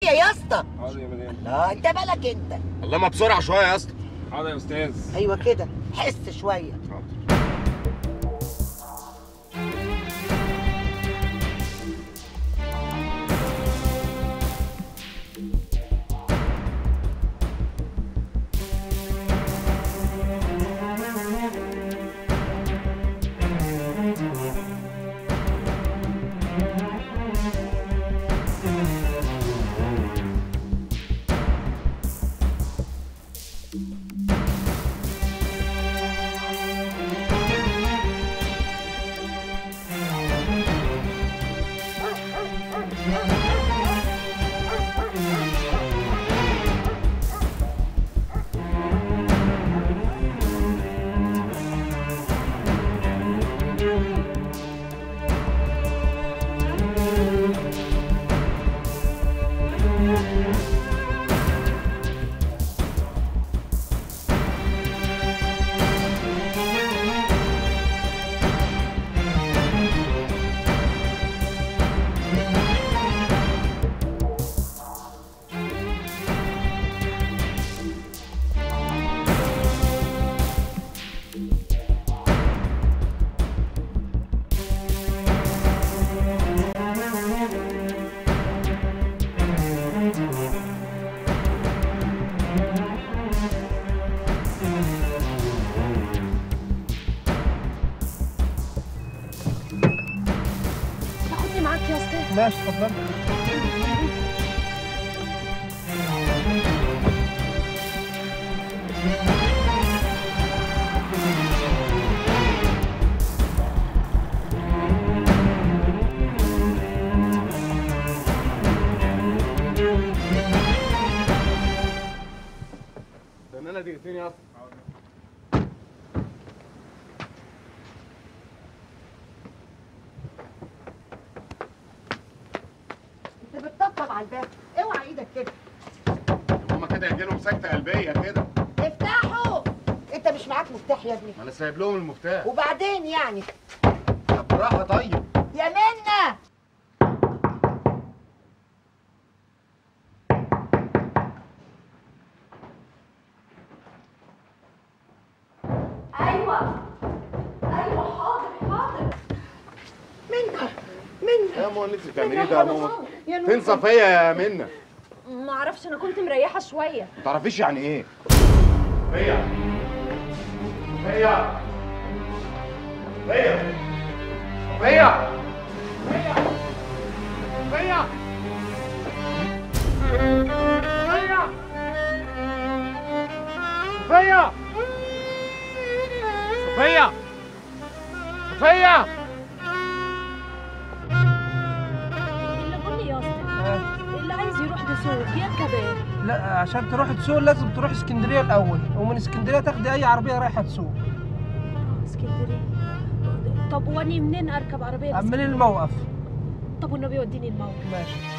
شويه يا اسطى حاضر يا مدام لا انت بالك انت الله ما بسرعه شويه يا اسطى حاضر يا استاذ ايوه كده حس شويه حاضر تاخدني معاك يا استاذ ماشي اتفضل استنى دقيقتين يا اسطى انت بتطبطب على الباب اوعى ايدك كده هما كده يجي لهم سكته قلبيه كده افتحوا انت مش معاك مفتاح يا ابني ما انا سايب لهم المفتاح وبعدين يعني طب بالراحه طيب يا منى ايوه ايوه حاضر حاضر منى منى يا ماما اللي انت بتعمليه ده يا ماما يا نور فين صفيه يا منى ما اعرفش انا كنت مريحه شويه ما تعرفيش يعني ايه صفيه صفيه صفيه صفيه صفيه صفيه صفيه صفيه اللي قول لي يا اسطى اللي عايز يروح دسوق يركب ايه لا عشان تروح تسوق لازم تروح اسكندريه الاول ومن اسكندريه تاخدي اي عربيه رايحه تسوق اسكندريه طب واني منين اركب عربيه من لإسكندرية؟ الموقف طب والنبي وديني الموقف ماشي